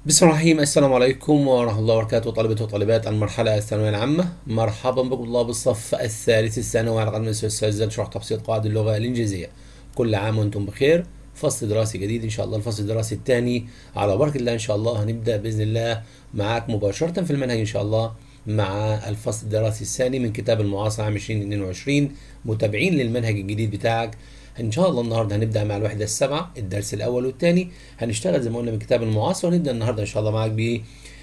بسم الله الرحمن الرحيم السلام عليكم ورحمة الله وبركاته طلبة وطالبات المرحلة الثانوية العامة مرحبا بكم الله بالصف الثالث الثانوي على قناة الأستاذ شرح تبسيط قواعد اللغة الإنجليزية كل عام وأنتم بخير فصل دراسي جديد إن شاء الله الفصل الدراسي الثاني على بركة الله إن شاء الله هنبدأ بإذن الله معاك مباشرة في المنهج إن شاء الله مع الفصل الدراسي الثاني من كتاب المعاصر عام 2022 متابعين للمنهج الجديد بتاعك ان شاء الله النهارده هنبدا مع الوحده السابعه الدرس الاول والثاني هنشتغل زي ما قلنا من كتاب المعاصر ونبدا النهارده ان شاء الله معاك ب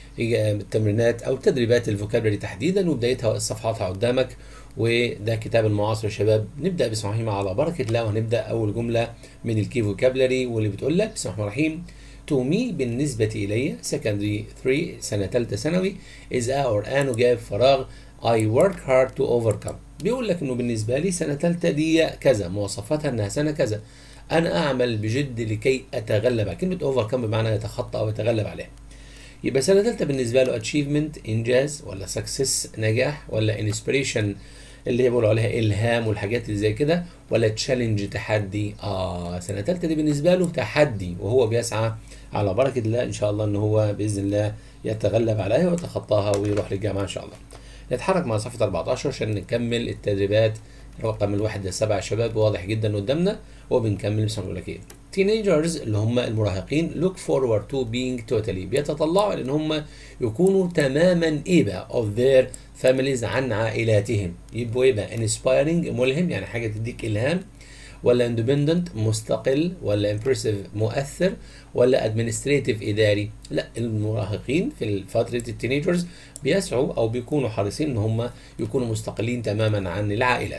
التمرينات او تدريبات الفوكابلري تحديدا وبدايتها صفحاتها قدامك وده كتاب المعاصر يا شباب نبدا بسم الله الرحمن على بركه الله وهنبدا اول جمله من الكي فوكابلري واللي بتقول لك بسم الله الرحمن الرحيم تو مي بالنسبه الي سكندري 3 سنه ثالثه ثانوي از اور ان جاب فراغ I work hard to overcome بيقول لك انه بالنسبه لي سنه ثالثه دي كذا مواصفاتها انها سنه كذا انا اعمل بجد لكي اتغلب على كلمه اوفر بمعنى يتخطى او يتغلب عليها يبقى سنه ثالثه بالنسبه له achievement انجاز ولا success نجاح ولا inspiration اللي هي بيقولوا عليها الهام والحاجات اللي زي كده ولا تشالنج تحدي اه سنه ثالثه دي بالنسبه له تحدي وهو بيسعى على بركه الله ان شاء الله ان هو باذن الله يتغلب عليها ويتخطاها ويروح للجامعه ان شاء الله نتحرك مع صفحة 14 عشان نكمل التدريبات رقم الواحد للسبع شباب واضح جدا قدامنا وبنكمل بسم الله كده teenagers اللي هم المراهقين look forward to being totally بيتطلعوا لان هم يكونوا تماما ايه بقى of their families عن عائلاتهم يبقوا ايه بقى inspiring ملهم يعني حاجه تديك الهام ولا اندبندنت مستقل ولا امبرسيف مؤثر ولا ادمنستريتيف اداري لا المراهقين في فتره التينيجرز بيسعوا او بيكونوا حريصين ان هم يكونوا مستقلين تماما عن العائلات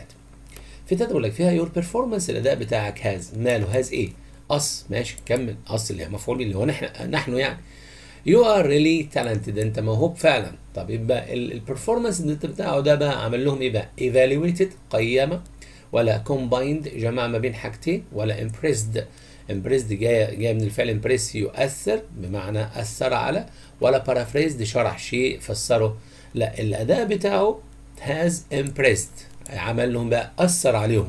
في تقول لك فيها يور بيرفورمانس الاداء بتاعك هاز ماله هاز ايه اس ماشي كمل اس اللي هي مفعول اللي هو نحن نحن يعني يو ار ريلي تالنتد انت موهوب فعلا طب يبقى البرفورمانس اللي انت بتاعه ده بقى عمل لهم ايه بقى ايفالويتد قيمه ولا combined جمع ما بين حاجتين ولا impressed impressed جايه جايه من الفعل impress يؤثر بمعنى اثر على ولا paraphrased شرح شيء فسره لا الاداء بتاعه has impressed عمل لهم بقى اثر عليهم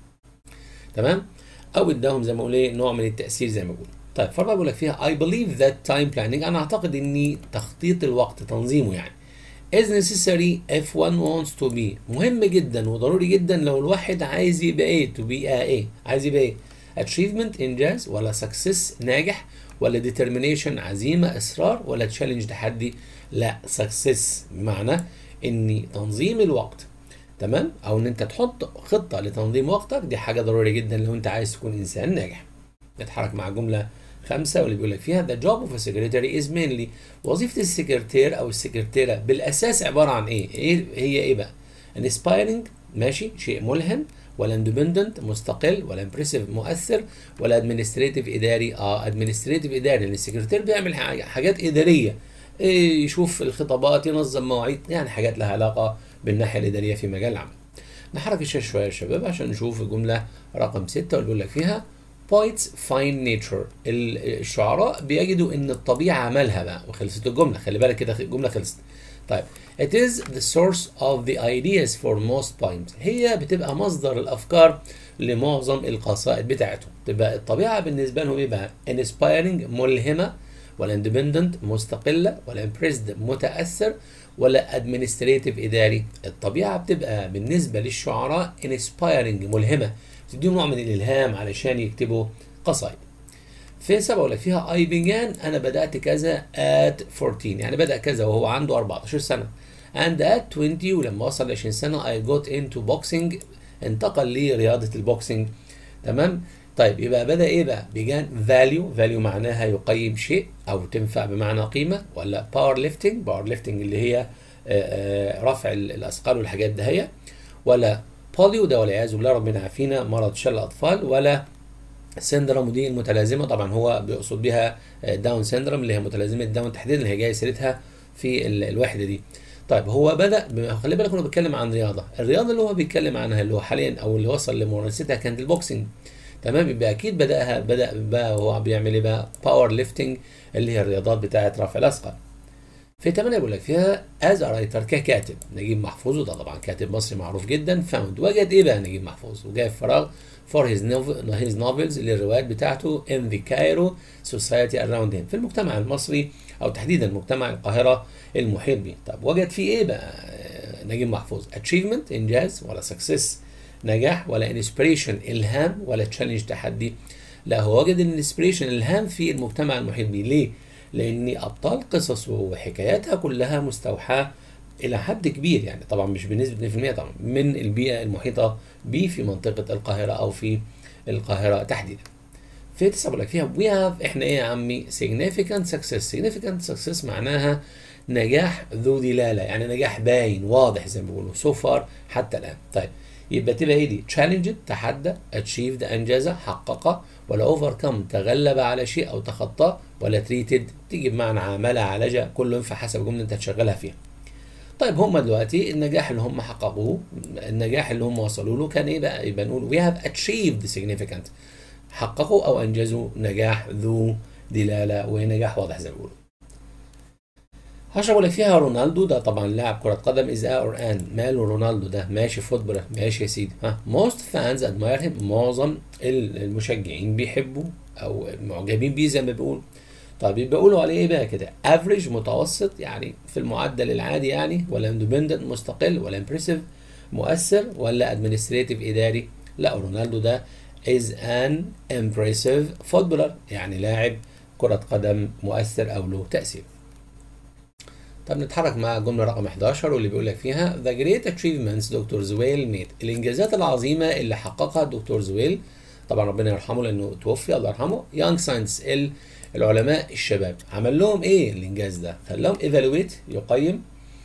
تمام او اداهم زي ما اقول ايه نوع من التاثير زي ما بقول طيب فالرابع بيقول لك فيها I believe that time planning انا اعتقد ان تخطيط الوقت تنظيمه يعني is necessary if one wants to be مهم جدا وضروري جدا لو الواحد عايز يبقى ايه to be ايه عايز يبقى ايه achievement انجاز ولا success ناجح ولا determination عزيمة اصرار ولا challenge تحدي لا success بمعنى ان تنظيم الوقت تمام او ان انت تحط خطة لتنظيم وقتك دي حاجة ضرورية جدا لو انت عايز تكون انسان ناجح نتحرك مع جملة خمسة واللي بيقول لك فيها the job of a secretary is mainly وظيفة السكرتير أو السكرتيرة بالأساس عبارة عن إيه؟ إيه هي إيه بقى؟ inspiring ماشي شيء ملهم ولا independent مستقل ولا impressive مؤثر ولا administrative إداري اه administrative إداري لأن السكرتير بيعمل حاجات إدارية إيه يشوف الخطابات ينظم مواعيد يعني حاجات لها علاقة بالناحية الإدارية في مجال العمل. نحرك الشاشة شوية يا شباب عشان نشوف الجملة رقم ستة واللي بيقول لك فيها poets find nature الشعراء بيجدوا ان الطبيعه مالها بقى وخلصت الجمله خلي بالك كده الجمله خلصت طيب it is the source of the ideas for most poems هي بتبقى مصدر الافكار لمعظم القصائد بتاعتهم تبقى الطبيعه بالنسبه لهم ايه بقى inspiring ملهمه ولا independent مستقله ولا impressed متاثر ولا administrative اداري الطبيعه بتبقى بالنسبه للشعراء inspiring ملهمه تديهم نوع من الالهام علشان يكتبوا قصائد في سبعة ولا فيها I began أنا بدأت كذا at 14 يعني بدأ كذا وهو عنده 14 سنة and at 20 ولما وصل 20 سنة I got into boxing انتقل لرياضة البوكسينج تمام طيب يبقى بدأ إيه بقى began value value معناها يقيم شيء أو تنفع بمعنى قيمة ولا power lifting power lifting اللي هي رفع الأثقال والحاجات دهية ولا بوليو ده والعياذ بالله ربنا يعافينا مرض شلل الاطفال ولا سندروم ودي المتلازمه طبعا هو بيقصد بها داون سندروم اللي هي متلازمه داون تحديدا اللي هي جايه سيرتها في الوحده دي طيب هو بدا خلي بالك هو بيتكلم عن رياضه الرياضه اللي هو بيتكلم عنها اللي هو حاليا او اللي وصل لممارستها كانت البوكسنج تمام يبقى اكيد بداها بدا بقى هو بيعمل ايه بقى باور ليفتنج اللي هي الرياضات بتاعه رفع الاثقال في 8 بيقول لك فيها از رايتر ككاتب نجيب محفوظ وده طبعا كاتب مصري معروف جدا فاوند وجد ايه بقى نجيب محفوظ وجاء في فراغ فور هيز هيز نوفلز الروايات بتاعته ان ذا كايرو سوسايتي اراوند هيم في المجتمع المصري او تحديدا مجتمع القاهره المحيط به طب وجد فيه ايه بقى نجيب محفوظ اتشيفمنت انجاز ولا سكسس نجاح ولا انسبريشن الهام ولا تشالنج تحدي لا هو وجد الانسبريشن الهام في المجتمع المحيط به ليه لان ابطال قصصه وحكاياتها كلها مستوحاه الى حد كبير يعني طبعا مش بنسبه 100% طبعا من البيئه المحيطه به في منطقه القاهره او في القاهره تحديدا في تسعة بقول لك فيها وي هاف احنا ايه يا عمي significant success significant success معناها نجاح ذو دلاله يعني نجاح باين واضح زي ما بيقولوا سو فار حتى الان طيب يبقى تبقى ايه دي challenged تحدى achieved انجز حقق ولا overcome تغلب على شيء او تخطاه ولا treated تيجي بمعنى عمل عالج كل ينفع حسب الجمله انت هتشغلها فيها طيب هم دلوقتي النجاح اللي هم حققوه النجاح اللي هم وصلوا له كان ايه بقى يبقى نقول we have achieved significant حققوا او انجزوا نجاح ذو دلاله ونجاح واضح زي ما بيقولوا هشرب لك فيها رونالدو ده طبعا لاعب كرة قدم از اور ان ماله رونالدو ده ماشي فوتبول ماشي يا سيدي ها موست فانز ادماير هيم معظم المشجعين بيحبوا او معجبين بيه زي ما بيقولوا طيب يبقى بيقولوا عليه ايه بقى كده افريج متوسط يعني في المعدل العادي يعني ولا اندبندنت مستقل ولا امبرسيف مؤثر ولا ادمنستريتيف اداري لا رونالدو ده is an impressive footballer يعني لاعب كرة قدم مؤثر أو له تأثير. طب نتحرك مع الجملة رقم 11 واللي بيقول لك فيها The great achievements دكتور زويل made الإنجازات العظيمة اللي حققها الدكتور زويل طبعا ربنا يرحمه لأنه توفي الله يرحمه young science العلماء الشباب عمل لهم إيه الإنجاز ده؟ خلاهم evaluate يقيم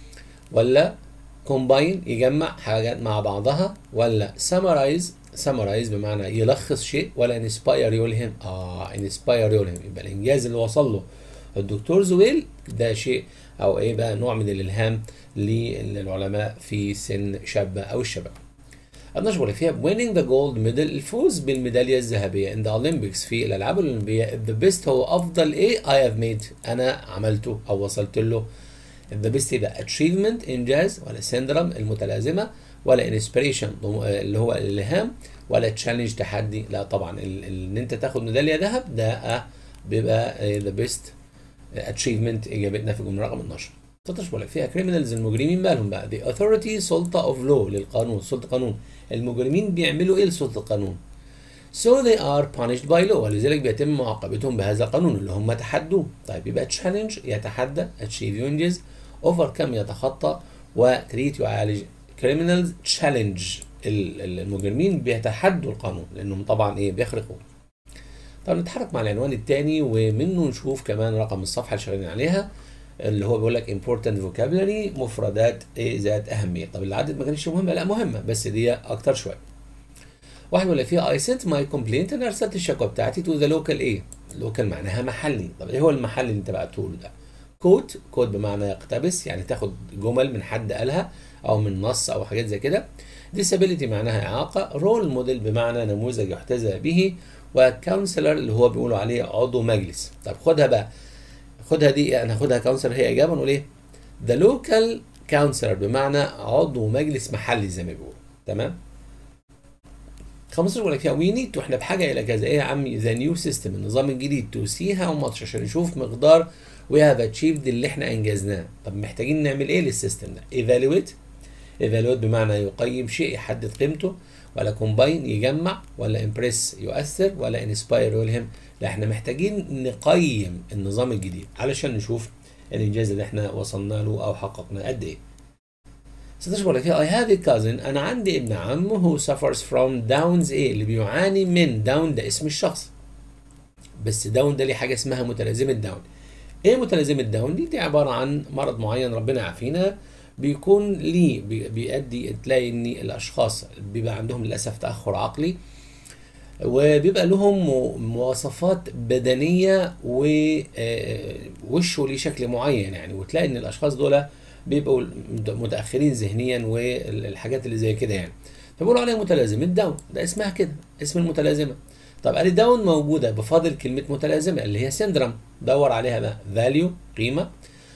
ولا combine يجمع حاجات مع بعضها ولا summarize سمرايز بمعنى يلخص شيء ولا انسباير يلهم اه انسباير يلهم يبقى الانجاز اللي وصل له الدكتور زويل ده شيء او ايه بقى نوع من الالهام للعلماء في سن شابه او الشباب النشرة اللي فيها winning the gold medal الفوز بالميدالية الذهبية in the Olympics في الألعاب الأولمبية the best هو أفضل إيه I have made أنا عملته أو وصلت له the best يبقى achievement إنجاز ولا syndrome المتلازمة ولا انسبريشن اللي هو الالهام ولا تشالنج تحدي لا طبعا ان انت تاخد ميداليه ذهب ده بيبقى ذا بيست اتشيفمنت اجابتنا في الجمله رقم 12 13 بقول لك فيها كريمنالز المجرمين مالهم بقى the authority سلطه اوف لو للقانون سلطه قانون المجرمين بيعملوا ايه لسلطه القانون so they are punished by law ولذلك بيتم معاقبتهم بهذا القانون اللي هم تحدوه طيب يبقى تشالنج يتحدى achieve ينجز overcome يتخطى وتريت يعالج كريمنالز تشالنج المجرمين بيتحدوا القانون لانهم طبعا ايه بيخرقوا طب نتحرك مع العنوان الثاني ومنه نشوف كمان رقم الصفحه اللي شغالين عليها اللي هو بيقول لك important vocabulary مفردات ايه ذات اهميه طب العدد ما كانتش مهمه لا مهمه بس دي اكتر شويه واحد بيقول لك فيها I sent my complaint انا ارسلت الشكوى بتاعتي to the local ايه لوكال معناها محلي طب ايه هو المحل اللي انت بعته له ده كوت كوت بمعنى يقتبس يعني تاخد جمل من حد قالها او من نص او حاجات زي كده disability معناها اعاقه رول موديل بمعنى نموذج يحتذى به وكونسلر اللي هو بيقولوا عليه عضو مجلس طب خدها بقى خدها دي انا هاخدها كونسلر هي اجابه نقول ايه ذا لوكال كونسلر بمعنى عضو مجلس محلي زي ما بيقولوا تمام 15 بيقول لك فيها وي نيد احنا بحاجه الى كذا ايه يا عمي ذا نيو سيستم النظام الجديد تو سي هاو ماتش عشان نشوف مقدار وي هاف اتشيفد اللي احنا انجزناه طب محتاجين نعمل ايه للسيستم ده ايفالويت ايفالويت بمعنى يقيم شيء يحدد قيمته ولا كومباين يجمع ولا امبريس يؤثر ولا انسباير يلهم لا احنا محتاجين نقيم النظام الجديد علشان نشوف الانجاز اللي احنا وصلنا له او حققناه قد ايه 16 بقول لك I have a cousin انا عندي ابن عم who suffers from downs ايه اللي بيعاني من داون ده اسم الشخص بس داون ده ليه حاجه اسمها متلازمه داون ايه متلازمه داون دي دي عباره عن مرض معين ربنا يعافينا بيكون ليه بيؤدي تلاقي ان الاشخاص بيبقى عندهم للاسف تاخر عقلي وبيبقى لهم مواصفات بدنيه ووشه ليه شكل معين يعني وتلاقي ان الاشخاص دول بيبقوا متاخرين ذهنيا والحاجات اللي زي كده يعني فبيقولوا عليها متلازمه داون ده اسمها كده اسم المتلازمه طب ادي داون موجوده بفاضل كلمه متلازمه اللي هي سيندرم دور عليها بقى فاليو قيمه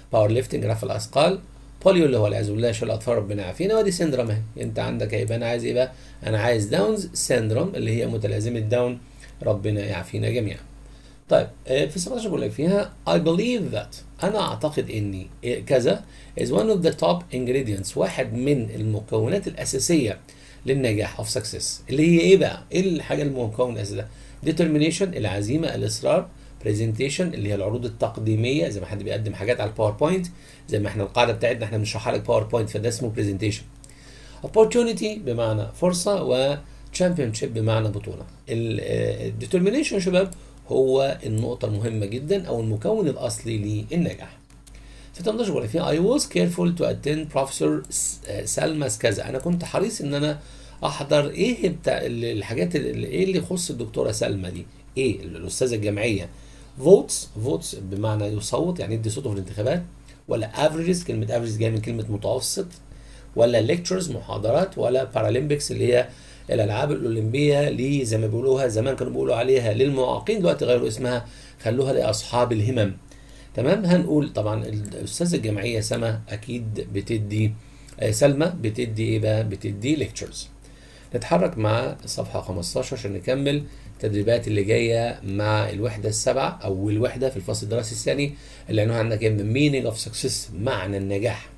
باور ليفتنج رفع الاثقال بوليو اللي هو والعياذ بالله شلل الاطفال ربنا يعافينا ودي سندروم اهي انت عندك هيبقى انا عايز ايه بقى انا عايز داونز سندروم اللي هي متلازمه داون ربنا يعافينا جميعا طيب آه، في 17 بقول لك فيها I believe that أنا أعتقد إني إيه كذا is one of the top ingredients واحد من المكونات الأساسية للنجاح of success اللي هي إيه بقى؟ إيه الحاجة المكون الأساسي ده؟ determination العزيمة الإصرار presentation اللي هي العروض التقديمية زي ما حد بيقدم حاجات على الباوربوينت زي ما احنا القاعدة بتاعتنا احنا بنشرحها لك باوربوينت فده اسمه presentation opportunity بمعنى فرصة و championship بمعنى بطولة الديترمينيشن شباب هو النقطة المهمة جدا أو المكون الأصلي للنجاح. في 18 بقول فيها I was careful to attend Professor سلمس كذا أنا كنت حريص إن أنا أحضر إيه بتاع الحاجات اللي إيه اللي يخص الدكتورة سلمى دي إيه الأستاذة الجامعية فوتس فوتس بمعنى يصوت يعني يدي صوته في الانتخابات ولا افريجز كلمة افريجز جاية من كلمة متوسط ولا ليكتشرز محاضرات ولا بارالمبيكس اللي هي الالعاب الاولمبيه اللي زي ما بيقولوها زمان كانوا بيقولوا عليها للمعاقين دلوقتي غيروا اسمها خلوها لاصحاب الهمم تمام هنقول طبعا الاستاذه الجامعيه سما اكيد بتدي آه، سلمى بتدي ايه بقى بتدي ليكتشرز نتحرك مع صفحه 15 عشان نكمل التدريبات اللي جايه مع الوحده السابعه او الوحده في الفصل الدراسي الثاني اللي عنوانها عندك ايه meaning of success معنى النجاح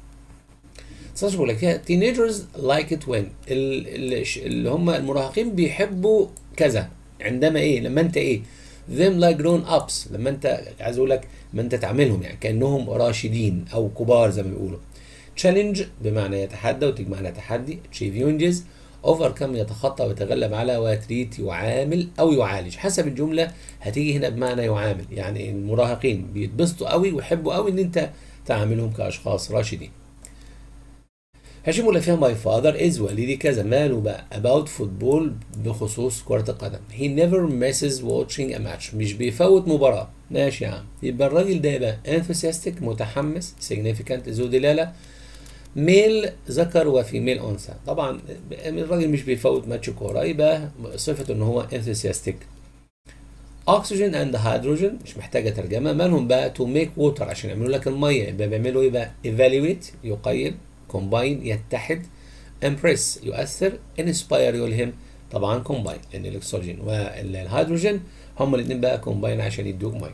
19 بيقول لك فيها teenagers like it when ال- ال- اللي هم المراهقين بيحبوا كذا عندما ايه لما انت ايه them like grown ups لما انت عايز اقول لك لما انت تعملهم يعني كانهم راشدين او كبار زي ما بيقولوا challenge بمعنى يتحدى وتيجي معنى تحدي challenges overcome يتخطى ويتغلب على وتريت يعامل او يعالج حسب الجمله هتيجي هنا بمعنى يعامل يعني المراهقين بيتبسطوا قوي ويحبوا قوي ان انت تعاملهم كاشخاص راشدين هشام ولا فيها ماي فاذر از والدي كذا ماله بقى about فوتبول بخصوص كرة القدم he never misses watching a match مش بيفوت مباراة ماشي يا عم يبقى الراجل ده يبقى enthusiastic متحمس significant ذو دلالة ميل ذكر وفيميل انثى طبعا الراجل مش بيفوت ماتش كوره يبقى صفته ان هو enthusiastic اكسجين اند هيدروجين مش محتاجه ترجمه مالهم بقى تو ميك ووتر عشان يعملوا لك الميه يبقى بيعملوا ايه بقى ايفالويت يقيم كومباين يتحد امبريس يؤثر انسباير يلهم طبعا كومباين لان الاكسجين والهيدروجين هما الاثنين بقى كومباين عشان يدوك ميه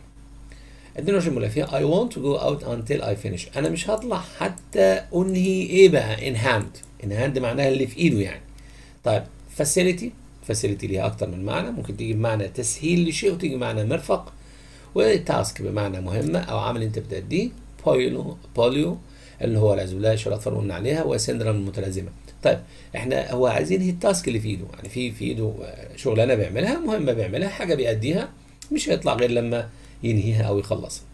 22 بيقول فيها I want to go out until I finish انا مش هطلع حتى انهي ايه بقى in hand in hand معناها اللي في ايده يعني طيب facility facility ليها اكتر من معنى ممكن تيجي بمعنى تسهيل لشيء وتيجي بمعنى مرفق وتاسك بمعنى مهمه او عمل انت بتأديه بوليو بوليو اللي هو العياذ بالله شرط فرق قلنا عليها وسندرم المتلازمه طيب احنا هو عايزين هي التاسك اللي في ايده يعني في في ايده شغلانه بيعملها مهمه بيعملها حاجه بيأديها مش هيطلع غير لما ينهيها او يخلصها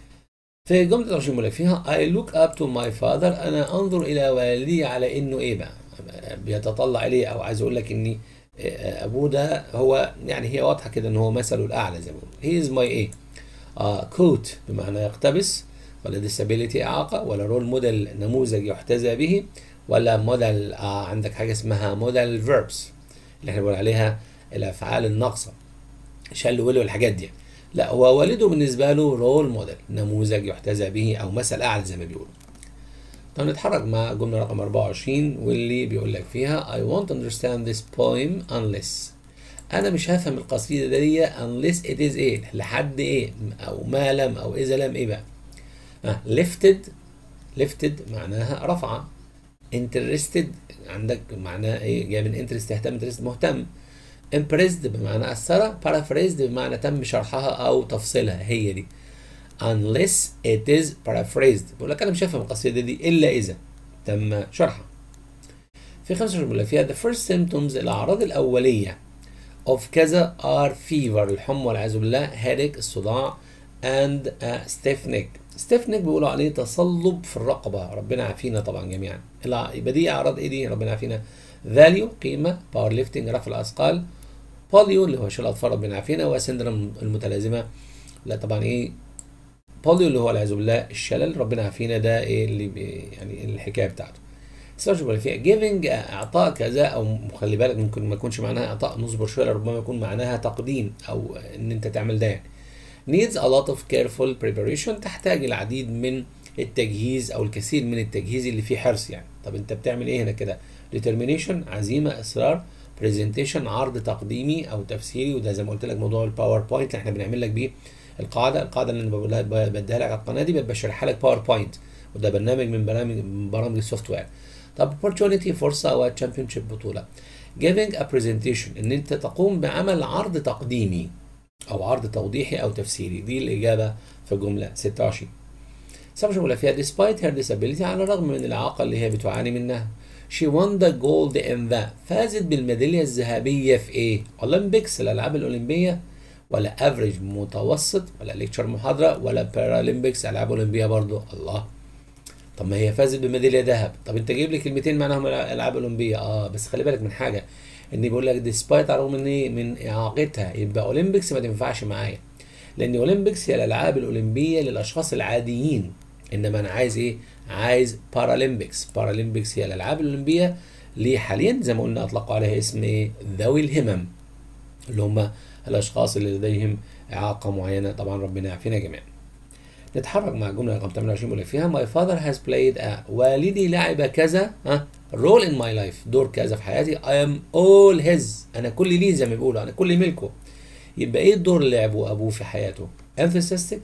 في جملة الرجل بيقول لك فيها I look up to my father أنا أنظر إلى والدي على إنه إيه بقى بيتطلع إليه أو عايز أقول لك إني أبوه ده هو يعني هي واضحة كده إن هو مثله الأعلى زي ما بيقولوا he is my إيه آه كوت بمعنى يقتبس ولا disability إعاقة ولا رول موديل نموذج يحتذى به ولا موديل آه عندك حاجة اسمها موديل verbs اللي احنا بنقول عليها الأفعال الناقصة شل ولي والحاجات دي لا هو والده بالنسبة له رول موديل نموذج يحتذى به أو مثل أعلى زي ما بيقولوا طب نتحرك مع جملة رقم 24 واللي بيقول لك فيها I won't understand this poem unless أنا مش هفهم القصيدة دي unless it is إيه لحد إيه أو ما لم أو إذا لم إيه بقى آه lifted lifted معناها رفع interested عندك معناه إيه جاي من interest تهتم interest مهتم impressed بمعنى أثر paraphrased بمعنى تم شرحها أو تفصيلها هي دي unless it is paraphrased بقول لك أنا مش هفهم القصيدة دي إلا إذا تم شرحها في 15 بيقول لك فيها the first symptoms الأعراض الأولية of كذا are fever الحمى والعياذ بالله headache الصداع and a stiff neck stiff neck بيقولوا عليه تصلب في الرقبة ربنا يعافينا طبعا جميعا يبقى دي أعراض إيه دي ربنا يعافينا value قيمة باور ليفتنج رفع الأثقال بوليو اللي هو شلل الاطفال ربنا يعافينا وسندروم المتلازمه لا طبعا ايه بوليو اللي هو والعياذ بالله الشلل ربنا يعافينا ده ايه اللي بي يعني الحكايه بتاعته استرجع اللي فيها جيفنج اعطاء كذا او خلي بالك ممكن ما يكونش معناها اعطاء نصبر شويه ربما يكون معناها تقديم او ان انت تعمل ده يعني needs a lot of careful preparation تحتاج العديد من التجهيز او الكثير من التجهيز اللي فيه حرص يعني طب انت بتعمل ايه هنا كده determination عزيمه اصرار برزنتيشن عرض تقديمي او تفسيري وده زي ما قلت لك موضوع الباوربوينت اللي احنا بنعمل لك بيه القاعده القاعده اللي انا بقولها بديها لك على القناه دي بشرحها لك باوربوينت وده برنامج من برامج من برامج السوفت وير طب opportunity فرصه او تشامبيونشيب بطوله giving a presentation ان انت تقوم بعمل عرض تقديمي او عرض توضيحي او تفسيري دي الاجابه في جمله 26 سبعة بقول فيها despite her disability على الرغم من الاعاقه اللي هي بتعاني منها she won the gold in the فازت بالميداليه الذهبيه في ايه اولمبيكس الالعاب الاولمبيه ولا افريج متوسط ولا ليكتشر محاضره ولا بارالمبيكس العاب اولمبيه برضو الله طب ما هي فازت بميداليه ذهب طب انت جايب لي كلمتين معناهم العاب اولمبيه اه بس خلي بالك من حاجه ان بيقول لك ديسبايت على الرغم من ايه من اعاقتها يبقى اولمبيكس ما تنفعش معايا لان اولمبيكس هي الالعاب الاولمبيه للاشخاص العاديين انما انا عايز ايه عايز بارالمبيكس بارالمبيكس هي الالعاب الاولمبيه اللي حاليا زي ما قلنا اطلقوا عليها اسم ايه ذوي الهمم اللي هم الاشخاص اللي لديهم اعاقه معينه طبعا ربنا يعافينا جميعا نتحرك مع الجمله رقم 28 بيقول فيها my father has played a والدي لعب كذا ها role in my life دور كذا في حياتي I am all his انا كل ليه زي ما بيقولوا انا كل ملكه يبقى ايه الدور اللي لعبه ابوه في حياته enthusiastic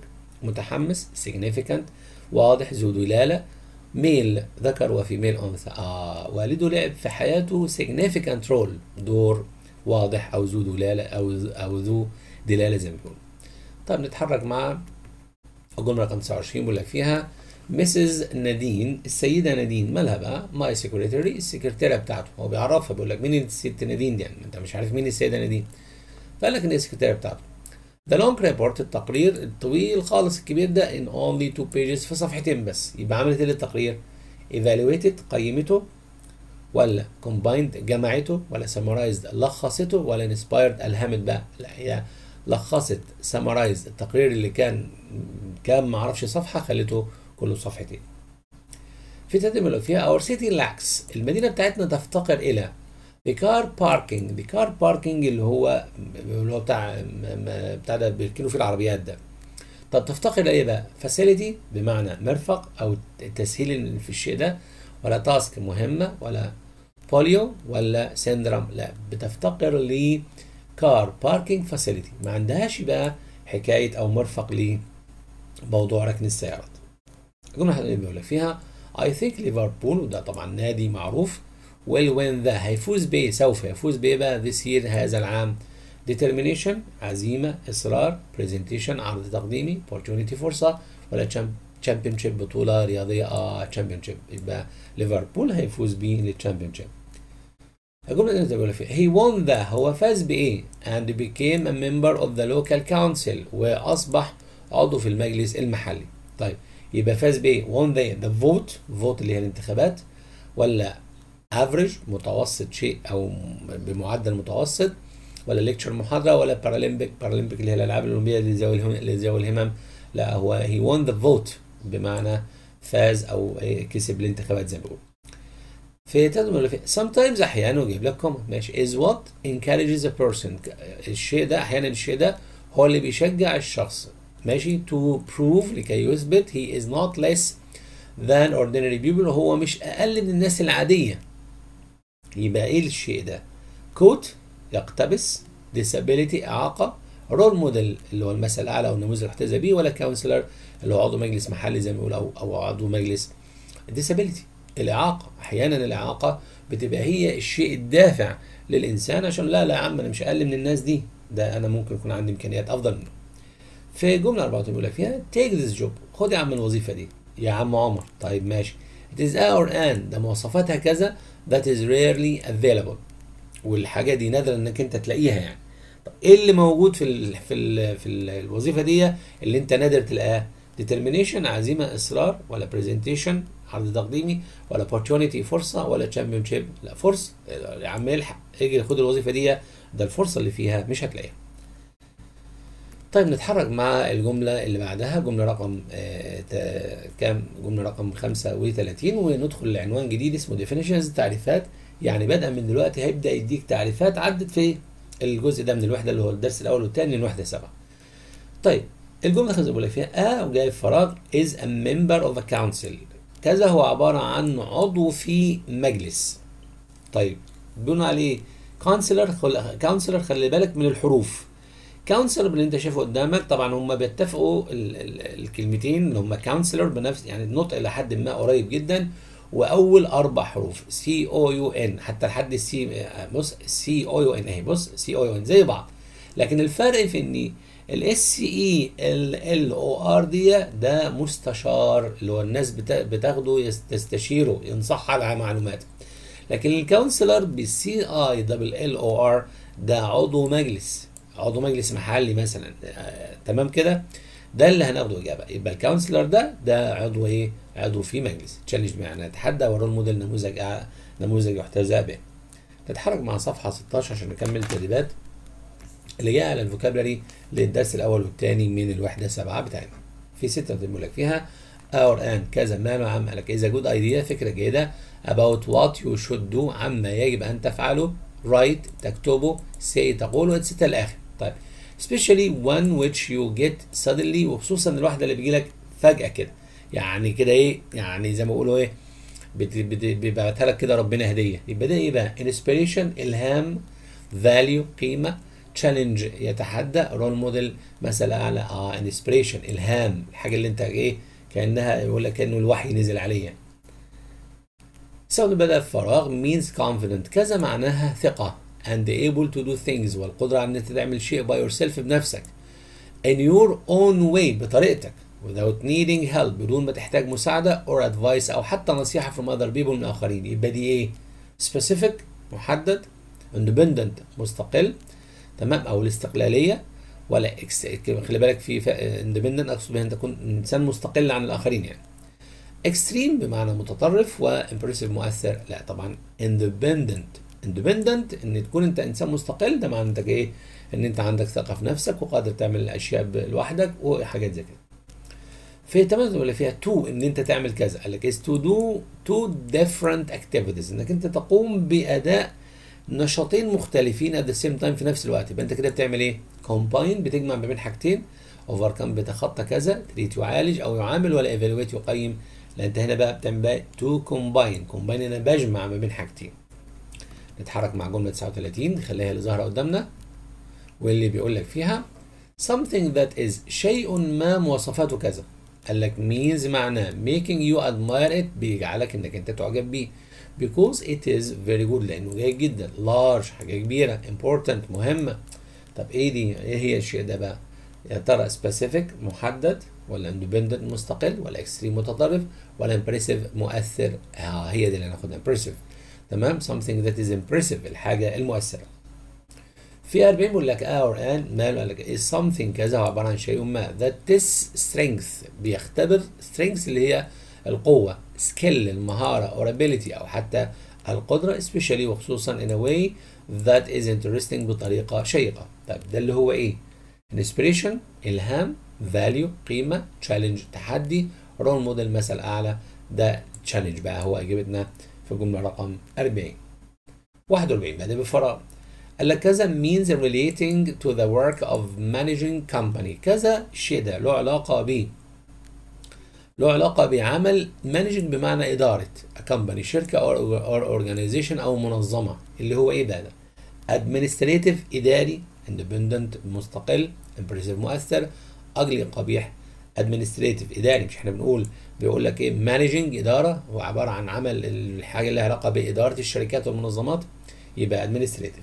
متحمس significant واضح ذو دلاله ميل ذكر وفي ميل انثى اه والده لعب في حياته significant role دور واضح او ذو دلاله او او ذو دلاله زي ما بيقولوا طيب نتحرك مع الجمله رقم 29 بيقول لك فيها مسز نادين السيده نادين مالها بقى ماي سكرتيري السكرتيره بتاعته هو بيعرفها بيقول لك مين الست نادين دي يعني انت مش عارف مين السيده نادين فقال لك ان هي السكرتيره بتاعته ذا لونج ريبورت التقرير الطويل خالص الكبير ده in only two pages في صفحتين بس يبقى عملت ايه للتقرير evaluated قيمته ولا combined جمعته ولا summarized لخصته ولا inspired ألهمت بقى لا هي لخصت summarized التقرير اللي كان كام ما اعرفش صفحه خليته كله صفحتين في ترتيب فيها our city lacks المدينه بتاعتنا تفتقر الى the car parking the car parking اللي هو اللي هو بتاع بتاع ده بيركنوا فيه العربيات ده طب تفتقر الى ايه بقى facility بمعنى مرفق او تسهيل في الشيء ده ولا تاسك مهمه ولا بوليو ولا سيندرم لا بتفتقر ل كار باركينج فاسيلتي ما عندهاش بقى حكايه او مرفق لموضوع ركن السيارات الجمله اللي بيقول لك فيها I think ليفربول وده طبعا نادي معروف will win the هيفوز بايه سوف يفوز بايه بقى this year هذا العام determination عزيمه اصرار presentation عرض تقديمي opportunity فرصه ولا championship بطوله رياضيه اه championship يبقى ليفربول هيفوز بيه للتشامبيونشيب الجمله اللي بيقول فيها he won the هو فاز بايه and became a member of the local council واصبح عضو في المجلس المحلي طيب يبقى فاز بايه won the the vote vote اللي هي الانتخابات ولا average متوسط شيء او بمعدل متوسط ولا ليكتشر محاضره ولا بارالمبيك بارالمبيك اللي هي الالعاب الاولمبيه لذوي الهمم لا هو he won the vote بمعنى فاز او كسب الانتخابات زي ما بيقولوا في تدمر في sometimes احيانا يجيب لك comment ماشي is what encourages a person الشيء ده احيانا الشيء ده هو اللي بيشجع الشخص ماشي to prove لكي يثبت he is not less than ordinary people هو مش اقل من الناس العاديه يبقى ايه الشيء ده كوت يقتبس disability اعاقه رول موديل اللي هو المثل الاعلى او النموذج اللي احتذى بيه ولا كونسلر اللي هو عضو مجلس محلي زي ما بيقول او او عضو مجلس disability الإعاقة أحيانا الإعاقة بتبقى هي الشيء الدافع للإنسان عشان لا لا يا عم أنا مش أقل من الناس دي ده أنا ممكن يكون عندي إمكانيات أفضل منه في جملة 34 بيقول فيها take this job خد يا عم الوظيفة دي يا عم عمر طيب ماشي it is our and ده مواصفاتها كذا that is rarely available والحاجة دي نادرا انك انت تلاقيها يعني طب ايه اللي موجود في ال في ال في ال الوظيفة دي اللي انت نادر تلاقاه determination عزيمة إصرار ولا presentation عرض تقديمي ولا opportunity فرصة ولا championship لا فرصة يا عم الحق اجي خد الوظيفة دي ده الفرصة اللي فيها مش هتلاقيها طيب نتحرك مع الجملة اللي بعدها جملة رقم آه كام جملة رقم 35 وندخل لعنوان جديد اسمه definitions تعريفات يعني بدءا من دلوقتي هيبدأ يديك تعريفات عدت في الجزء ده من الوحدة اللي هو الدرس الأول والثاني من الوحدة سبعة طيب الجمله الخامسه بيقول لك فيها ا وجاي فراغ is a member of a council كذا هو عباره عن عضو في مجلس طيب بيقولوا عليه كونسلر كونسلر خلي بالك من الحروف كونسلر اللي انت شايفه قدامك طبعا هم بيتفقوا ال ال الكلمتين اللي هم كونسلر بنفس يعني النطق الى حد ما قريب جدا واول اربع حروف سي او يو ان حتى لحد السي بص سي او يو ان اهي بص سي او يو ان زي بعض لكن الفرق في ان الاس اي ال ال او ار دي ده مستشار اللي هو الناس بتاخده تستشيره ينصح على معلومات لكن الكونسلر بالسي اي دبل ال او ار ده عضو مجلس عضو مجلس محلي مثلا آه تمام كده ده اللي هناخده اجابه يبقى الكونسلر ده ده عضو ايه عضو في مجلس تشالنج معنا نتحدى ورول موديل نموذج آه نموذج يحتذى به نتحرك مع صفحه 16 عشان نكمل التدريبات اللي جايه على الفوكابلري للدرس الاول والثاني من الوحده سبعه بتاعتنا في سته بتقول لك فيها اور ان كذا ما مع عم لك اذا جود ايديا فكره جيده about what you should do عما يجب ان تفعله write تكتبه say تقوله etc الاخر طيب especially one which you get suddenly وخصوصا الواحده اللي بيجي لك فجاه كده يعني كده ايه يعني زي ما بيقولوا ايه بيبعتها لك كده ربنا هديه يبقى ده ايه بقى inspiration الهام value قيمه تشالنج يتحدى رول موديل مثل اعلى اه انسبريشن الهام الحاجه اللي انت ايه كانها يقول لك كانه الوحي نزل عليه استخدم بدأ فراغ means confident كذا معناها ثقة and able to do things والقدرة على ان انت تعمل شيء by yourself بنفسك in your own way بطريقتك without needing help بدون ما تحتاج مساعدة or advice او حتى نصيحة from other people من اخرين يبقى دي ايه specific محدد independent مستقل تمام او الاستقلاليه ولا اكس خلي بالك في اندبندنت اقصد بها ان تكون انسان مستقل عن الاخرين يعني اكستريم بمعنى متطرف وامبرسيف مؤثر لا طبعا اندبندنت اندبندنت ان تكون انت انسان مستقل ده معنى انت ايه ان انت عندك ثقه في نفسك وقادر تعمل الاشياء لوحدك وحاجات زي كده في تمام ولا فيها تو ان انت تعمل كذا قال لك is to do two different activities انك انت تقوم باداء نشاطين مختلفين at the same time في نفس الوقت يبقى انت كده بتعمل ايه؟ كومباين بتجمع ما بين حاجتين اوفركم بتخطى كذا تريت يعالج او يعامل ولا ايفالويت يقيم لا انت هنا بقى بتعمل بقى تو كومباين كومباين انا بجمع ما بين حاجتين نتحرك مع جمله 39 نخليها اللي ظاهره قدامنا واللي بيقول لك فيها something that is شيء ما مواصفاته كذا قال لك means معناه making you admire it بيجعلك انك انت تعجب بيه because it is very good لانه جيد جدا large حاجه كبيره important مهمه طب ايه دي ايه هي الشيء ده بقى يا ترى specific محدد ولا independent مستقل ولا extreme متطرف ولا impressive مؤثر آه هي دي اللي هناخدها impressive تمام something that is impressive الحاجه المؤثره في 40 بيقول لك اور ان ماله قال لك is something كذا هو عباره عن شيء ما that this strength بيختبر strength اللي هي القوة skill المهارة or ability أو حتى القدرة especially وخصوصا in a way that is interesting بطريقة شيقة طيب ده اللي هو إيه inspiration إلهام value قيمة challenge تحدي role model مثل أعلى ده challenge بقى هو إجابتنا في الجملة رقم 40 41 بعد بفراغ قال لك كذا means relating to the work of managing company كذا الشيء ده له علاقة بيه له علاقة بعمل مانجنج بمعنى إدارة كمباني شركة أو أورجانيزيشن أو منظمة اللي هو إيه بقى؟ ادمنستريتيف إداري اندبندنت مستقل امبرسيف مؤثر أجلي قبيح ادمنستريتيف إداري مش احنا بنقول بيقول لك إيه مانجنج إدارة هو عبارة عن عمل الحاجة اللي لها علاقة بإدارة الشركات والمنظمات يبقى ادمنستريتيف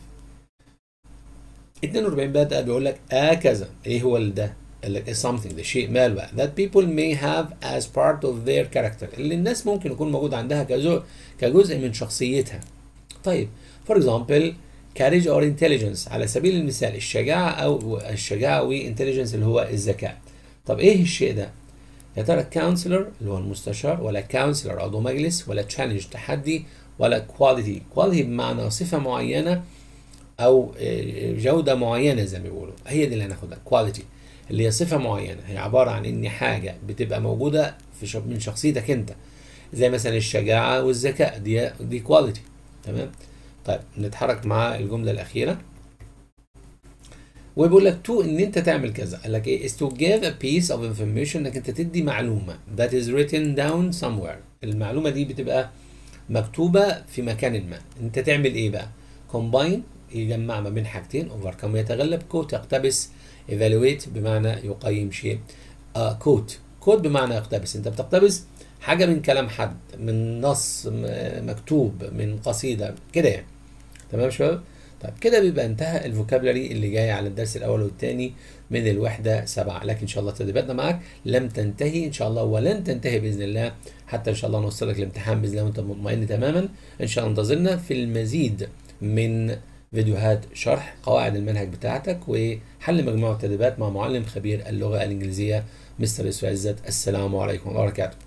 42 بقى بيقول لك آه كذا إيه هو ده؟ قال لك is something ده شيء مال بقى that people may have as part of their character اللي الناس ممكن يكون موجود عندها كجزء كجزء من شخصيتها طيب for example courage or intelligence على سبيل المثال الشجاعة أو الشجاعة وintelligence اللي هو الذكاء طب إيه الشيء ده؟ يا ترى كونسلر اللي هو المستشار ولا كونسلر عضو مجلس ولا تشالنج تحدي ولا كواليتي كواليتي بمعنى صفة معينة أو جودة معينة زي ما بيقولوا هي دي اللي هناخدها كواليتي اللي هي صفة معينة هي عبارة عن إن حاجة بتبقى موجودة في شخ... من شخصيتك أنت زي مثلا الشجاعة والذكاء دي دي كواليتي تمام طيب نتحرك مع الجملة الأخيرة وبيقول لك تو ان انت تعمل كذا قال لك ايه is to give a piece of information انك انت تدي معلومه that is written down somewhere المعلومه دي بتبقى مكتوبه في مكان ما انت تعمل ايه بقى combine يجمع ما بين حاجتين overcome يتغلب كوت يقتبس evaluate بمعنى يقيم شيء آه كوت كوت بمعنى يقتبس انت بتقتبس حاجه من كلام حد من نص مكتوب من قصيده كده يعني تمام يا شباب طيب كده بيبقى انتهى الفوكابلري اللي جاي على الدرس الاول والثاني من الوحده سبعه لكن ان شاء الله تدريباتنا معاك لم تنتهي ان شاء الله ولن تنتهي باذن الله حتى ان شاء الله نوصلك الامتحان باذن الله وانت مطمئن تماما ان شاء الله انتظرنا في المزيد من فيديوهات شرح قواعد المنهج بتاعتك وحل مجموعه تدريبات مع معلم خبير اللغه الانجليزيه مستر يسوع عزت السلام عليكم ورحمه الله وبركاته